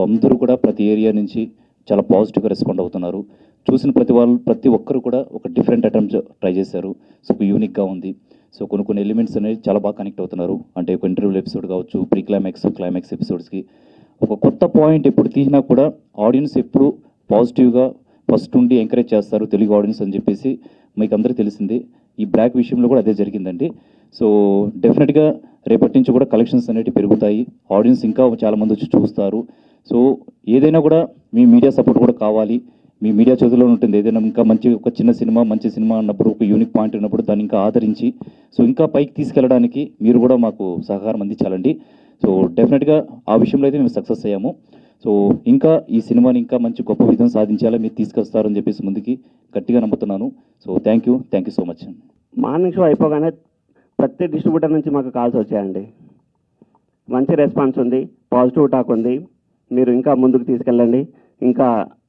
అందరూ కూడా ప్రతి ఏరియా నుంచి చాలా పాజిటివ్గా రెస్పాండ్ అవుతున్నారు చూసిన ప్రతి వాళ్ళు ప్రతి ఒక్కరు కూడా ఒక డిఫరెంట్ అటెంప్ట్ ట్రై చేశారు సో ఒక యూనిక్గా ఉంది సో కొన్ని కొన్ని ఎలిమెంట్స్ అనేవి చాలా బాగా కనెక్ట్ అవుతున్నారు అంటే ఒక ఇంటర్వ్యూ ఎపిసోడ్ కావచ్చు ప్రీ క్లైమాక్స్ క్లైమాక్స్ ఎపిసోడ్స్కి ఒక కొత్త పాయింట్ ఎప్పుడు తీసినా కూడా ఆడియన్స్ ఎప్పుడు పాజిటివ్గా ఫస్ట్ ఉండి ఎంకరేజ్ చేస్తారు తెలుగు ఆడియన్స్ అని చెప్పేసి మీకు అందరికీ తెలిసింది ఈ బ్లాక్ విషయంలో కూడా అదే జరిగిందండి సో డెఫినెట్గా రేపటి నుంచి కూడా కలెక్షన్స్ అనేవి పెరుగుతాయి ఆడియన్స్ ఇంకా చాలా మంది వచ్చి చూస్తారు సో ఏదైనా కూడా మీ మీడియా సపోర్ట్ కూడా కావాలి మీ మీడియా చేతిలో ఉంటుంది ఏదైనా ఇంకా మంచి ఒక చిన్న సినిమా మంచి సినిమా అన్నప్పుడు ఒక యూనిక్ పాయింట్ ఉన్నప్పుడు దాన్ని ఇంకా ఆదరించి సో ఇంకా పైకి తీసుకెళ్ళడానికి మీరు కూడా మాకు సహకారం అందించాలండి సో డెఫినెట్గా ఆ విషయంలో అయితే మేము సక్సెస్ అయ్యాము సో ఇంకా ఈ సినిమాని ఇంకా మంచి గొప్ప విధం సాధించాలా మీరు తీసుకొస్తారని చెప్పేసి ముందుకి గట్టిగా నమ్ముతున్నాను so thank you thank you so much morning show అయిపోగానే ప్రతి డిస్ట్రిబ్యూటర్ నుంచి మాకు కాల్స్ వచ్చాయండి మంచి రెస్పాన్స్ ఉంది పాజిటివ్ టాక్ ఉంది మీరు ఇంకా ముందుకు తీసుకెళ్ళండి ఇంకా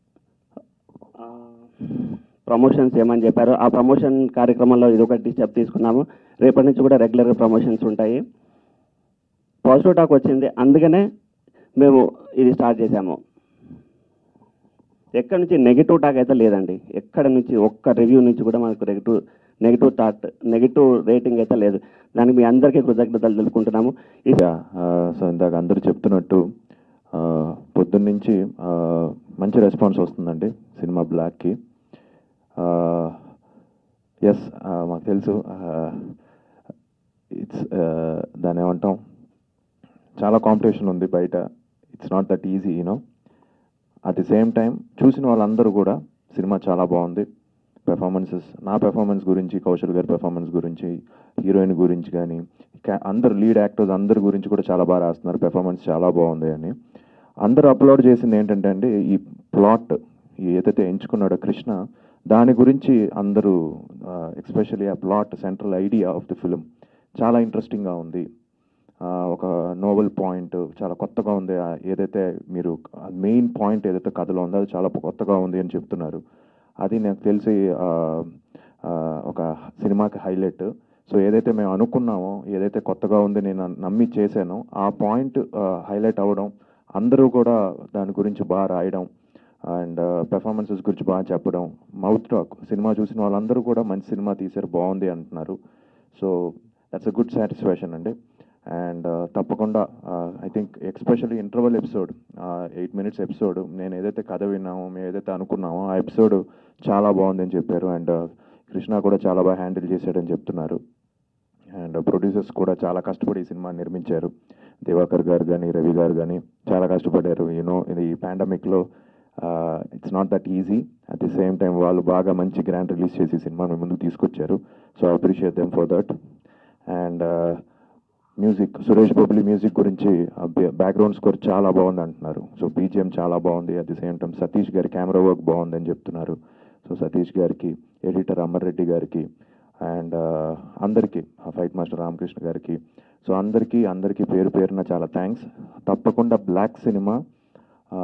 ప్రమోషన్స్ ఏమని చెప్పారు ఆ ప్రమోషన్ కార్యక్రమంలో ఇది ఒకటి స్టెప్ తీసుకున్నాము రేపటి నుంచి కూడా రెగ్యులర్గా ప్రమోషన్స్ ఉంటాయి పాజిటివ్ టాక్ వచ్చింది అందుకనే మేము ఇది స్టార్ట్ చేశాము ఎక్కడి నుంచి నెగిటివ్ టాక్ అయితే లేదండి ఎక్కడ నుంచి ఒక్క రివ్యూ నుంచి కూడా మనకు negative negative thought negative rating అయితే లేదు దానికి మీ అందరికీ కృతజ్ఞతలు తెలుపుకుంటున్నాము ఈ యా సో ఇందాక అందరూ చెప్తున్నట్టు ఆ, పొద్దున్నుంచి ఆ, మంచి రెస్పాన్స్ వస్తుందండి సినిమా బ్లాక్కి ఎస్ మాకు తెలుసు ఇట్స్ దాని ఏమంటాం చాలా కాంపిటీషన్ ఉంది బయట it's not that easy you know at the same time చూసిన వాళ్ళందరూ కూడా సినిమా చాలా బాగుంది పెర్ఫార్మెన్సెస్ నా పెర్ఫార్మెన్స్ గురించి కౌశల్ గారి పెర్ఫార్మెన్స్ గురించి హీరోయిన్ గురించి కానీ కా- అందరు లీడ్ యాక్టర్స్ అందరి గురించి కూడా చాలా బాగా రాస్తున్నారు పెర్ఫార్మెన్స్ చాలా బాగుంది అని అందరూ అప్లోడ్ చేసింది ఏంటంటే అండి ఈ ప్లాట్ ఏదైతే ఎంచుకున్నాడో కృష్ణ దాని గురించి అందరూ ఎక్స్పెషల్లీ ఆ plot central idea of the film చాలా ఇంట్రెస్టింగ్గా ఉంది ఆ, ఒక నోవెల్ పాయింట్ చాలా కొత్తగా ఉంది ఆ ఏదైతే మీరు మెయిన్ పాయింట్ ఏదైతే కథలో ఉందో అది చాలా కొత్తగా ఉంది అని చెప్తున్నారు అది నాకు తెలిసి ఆ, ఆ, ఒక సినిమాకి హైలైట్ సో ఏదైతే మేము అనుకున్నామో ఏదైతే కొత్తగా ఉంది నేను నమ్మి చేశానో ఆ పాయింట్ హైలైట్ అవ్వడం అందరూ కూడా దాని గురించి బాగా రాయడం అండ్ పెర్ఫార్మెన్సెస్ గురించి బాగా చెప్పడం మౌత్ టాక్ సినిమా చూసిన వాళ్ళందరూ కూడా మంచి సినిమా తీశారు బాగుంది అంటున్నారు so that's a good satisfaction అండి అండ్ తప్పకుండా I think especially interval episode eight minutes episode నేను ఏదైతే కథ విన్నామో మేము ఏదైతే అనుకున్నామో ఆ ఎపిసోడ్ చాలా బాగుందని చెప్పారు అండ్ కృష్ణ కూడా చాలా బాగా హ్యాండిల్ చేశాడని చెప్తున్నారు అండ్ ప్రొడ్యూసర్స్ కూడా చాలా కష్టపడి ఈ సినిమా నిర్మించారు దివాకర్ గారు కానీ రవి గారు కానీ చాలా కష్టపడారు యూనో ఇది ఈ పాండమిక్లో it's not that easy at the same time వాళ్ళు బాగా మంచి గ్రాండ్ రిలీజ్ చేసి ఈ సినిమాని ముందుకు తీసుకొచ్చారు so appreciate them for that and music Suresh Bobbili music గురించి బ్యాక్గ్రౌండ్ స్కోర్ చాలా బాగుంది అంటున్నారు సో బీజిఎం చాలా బాగుంది at the same time Satish గారి కెమెరా వర్క్ బాగుంది అని చెప్తున్నారు సో సతీష్ గారికి ఎడిటర్ అమర్ రెడ్డి గారికి అండ్ అందరికీ ఫైట్ మాస్టర్ రామకృష్ణ గారికి సో అందరికీ అందరికీ పేరు పేరున చాలా థ్యాంక్స్ తప్పకుండా బ్లాక్ సినిమా ఆ,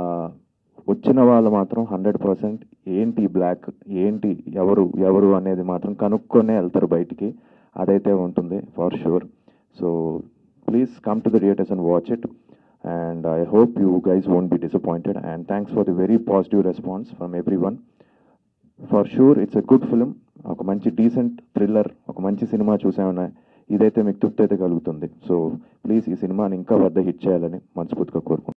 వచ్చిన వాళ్ళు మాత్రం హండ్రెడ్ పర్సెంట్ ఏంటి బ్లాక్ ఏంటి ఎవరు ఎవరు అనేది మాత్రం కనుక్కొనే వెళ్తారు బయటికి అదైతే ఉంటుంది for sure so please come to the theatres and watch it and I hope you guys won't be disappointed and thanks for the very positive response from everyone for sure it's a good film ఒక మంచి decent thriller ఒక మంచి cinema చూసామన్నా ఇదైతే మీకు తృప్తి అయితే కలుగుతుంది so please ఈ సినిమాని ఇంకా వద్ద హిట్ చేయాలని మనస్ఫూర్తిగా కోరుకుంటున్నాను